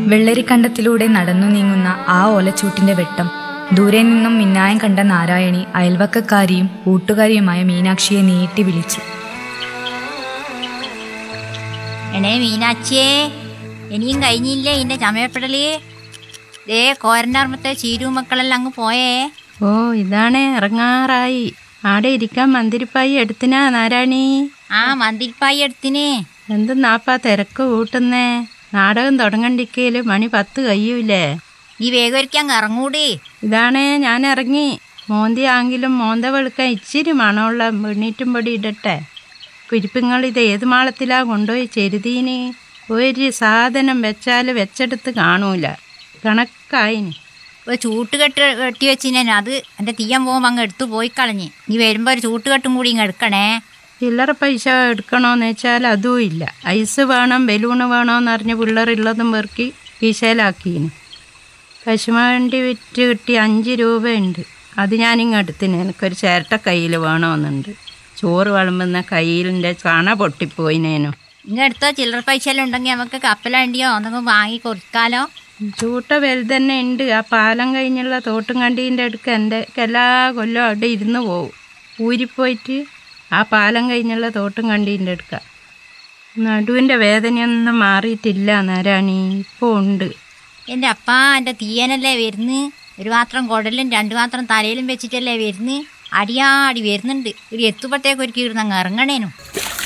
വെള്ളരിക്കണ്ടത്തിലൂടെ നടന്നു നീങ്ങുന്ന ആ ഓലച്ചൂട്ടിന്റെ വെട്ടം ദൂരെ നിന്നും മിന്നായം കണ്ട നാരായണി അയൽവക്കക്കാരിയും കൂട്ടുകാരിയുമായ മീനാക്ഷിയെ നീട്ടി വിളിച്ചു എണേ മീനാച്ചിയേ ഇനിയും കഴിഞ്ഞില്ലേ ഇന്റെ ചമയപ്പെടല് ദേ കോരൻ്റെ ചീരു മക്കളെല്ലാം അങ്ങ് പോയേ ഓ ഇതാണ് ഇറങ്ങാറായി ആടെ ഇരിക്കാൻ മന്തിരിപ്പായി എടുത്തിനാ നാരായണി ആ മന്തിരിപ്പായി എടുത്തിനെ എന്തെന്നാപ്പാ തിരക്ക് കൂട്ടുന്നേ നാടകം തുടങ്ങണ്ടിക്കയില് മണി പത്ത് കഴിയൂലേ നീ വേഗം ഒരിക്കാൻ ഇറങ്ങൂടി ഇതാണേ ഞാൻ ഇറങ്ങി മോന്തി ആങ്കിലും മോന്ത വെളുക്കാൻ ഇച്ചിരി മണമുള്ള വെണ്ണീറ്റും പൊടി ഇടട്ടെ കുരിപ്പിങ്ങൾ ഇത് ഏത് മാളത്തിലാ കൊണ്ടുപോയി ചെരുതീന് ഒരു സാധനം വെച്ചാൽ വെച്ചെടുത്ത് കാണൂല കണക്കായിന് ഒരു ചൂട്ടുകെട്ട് വെട്ടി വെച്ചിനെ അത് എൻ്റെ തീയാൻ പോകുമ്പോൾ അങ്ങ് എടുത്തു പോയി കളഞ്ഞ് നീ വരുമ്പോൾ ഒരു ചൂട്ടുകെട്ടും കൂടി ഇങ്ങ് എടുക്കണേ ചില്ലറ പൈസ എടുക്കണോന്ന് വെച്ചാൽ അതും ഇല്ല ഐസ് വേണം ബലൂണ് വേണമെന്ന് അറിഞ്ഞ് പിള്ളേരുള്ളതും പെറുക്കി കീശയിലാക്കീന് കശുവണ്ടി വിറ്റ് കിട്ടി അഞ്ച് രൂപയുണ്ട് അത് ഞാനിങ്ങ് എടുത്തിന് എനിക്കൊരു ചിരട്ട കയ്യിൽ വേണമെന്നുണ്ട് ചോറ് വിളമ്പുന്ന കയ്യിലിൻ്റെ ചണ പൊട്ടിപ്പോയിനേനു ഇങ്ങ് എടുത്തോ ചില്ലറ പൈസ എല്ലാം ഉണ്ടെങ്കിൽ നമുക്ക് കപ്പലണ്ടിയോ എന്തെങ്കിലും വാങ്ങി കൊടുക്കാലോ ചൂട്ട വലുതന്നെ ഉണ്ട് ആ പാലം കഴിഞ്ഞുള്ള തോട്ടും കണ്ടീൻ്റെ അടുക്ക് എൻ്റെ എല്ലാ കൊല്ലം അവിടെ ഇരുന്ന് പോവും ഊരിപ്പോയിട്ട് ആ പാലം കഴിഞ്ഞുള്ള തോട്ടും കണ്ടീൻ്റെ അടുക്ക നടുവിൻ്റെ വേദനയൊന്നും മാറിയിട്ടില്ല നാരായണി ഇപ്പോൾ ഉണ്ട് എൻ്റെ അപ്പാ എൻ്റെ തീയനല്ലേ വരുന്ന് ഒരു മാത്രം കുടലും രണ്ടു മാത്രം തലയിലും വെച്ചിട്ടല്ലേ വരുന്ന് അടിയാടി വരുന്നുണ്ട് ഒരു എത്തുമ്പോഴത്തേക്ക് ഒരു കീടുന്നങ്ങ് ഇറങ്ങണേനു